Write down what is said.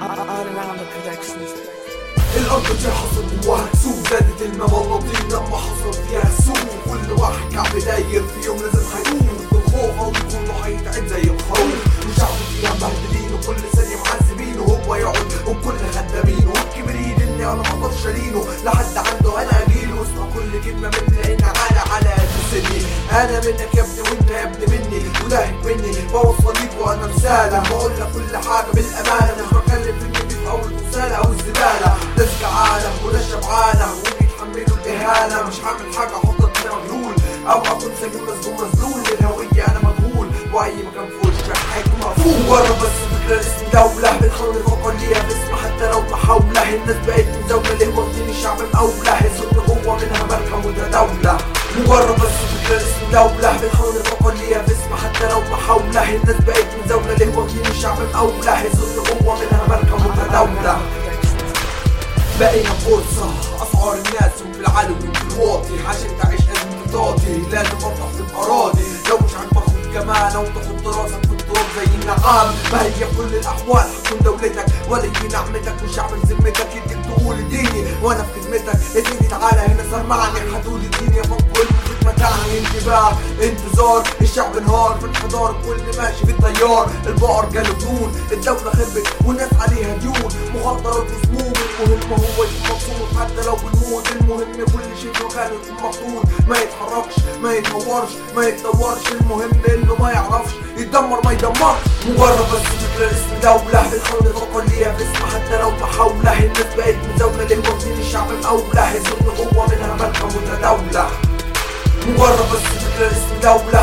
all around the productions. الارض دي حصل جواها كسوف زادت المبلطين لما حصل فيها سوق كل واحد كعب داير في يوم لازم هيقوم بالخوف او كله هيتعب زي الخروف والشعب فيها مبهدلين وكل ثانية معذبين وهو يقعد وكل خدامين والكبرين اللي انا مقدرش الينه لحد عنده انا اجيله واسمع كل كلمة مني لان على على قد سني انا منك يا ابني وانت يا ابني مني وده مني بوصل ليك وانا رسالة بقول لك كل حاجة بالامانة مش بتكلم في النبي في اول رسالة او الزبالة ناس جعانة وناس شبعانة وبيتحملوا الاهانة مش هعمل حاجة احطك في مجنون او اكون سجين مسجون مسلول للهوية انا مجهول واي مكان في وشك هيكون مقفول بره بس فكرة اسم دولة بتخلي الفقر ليها باسم حتى لو محاولة الناس بقت مزاولة ليه واخدين الشعب مقاولة يظن هو منها ماركة متداولة مجرد بس فكرة اسم دولة بتخلي الفقر ليها باسم حتى لو محاولة الناس بقت مزاولة ليه واخدين الشعب مقاولة يظن هو منها ماركة متداولة بقينا فرصة أسعار الناس وفي العالي وفي الواطي عشان تعيش لازم تطاطي لازم أرفع في الأراضي لو مش عاجبك خد كمان أو تحط راسك في التراب زي النعام ما هي في كل الأحوال هتكون دولتك ولي نعمتك وشعب ذمتك يديك تقول اديني وأنا في خدمتك يا سيدي تعالى هنا سمعني هتقول اديني يا فوق كل خدمة تعني انتباه انتظار الشعب انهار في انحدار كل ماشي في التيار البقر جاله جنون الدولة خربت والناس عليها ديون مخدرات وسموم المهم هو يكون مبسوط حتى لو بالموت المهم كل شيء في مكانه يكون محطوط ما يتحركش ما يتطورش ما يتطورش المهم انه ما يعرفش يتدمر ما يدمرش مجرد بس فكرة اسم دولة بتخلي الفقر ليها باسم حتى لو محاولة الناس بقت مزاولة ليه واخدين الشعب مقاولة يظن هو منها ماركة متداولة مجرد بس فكرة اسم دولة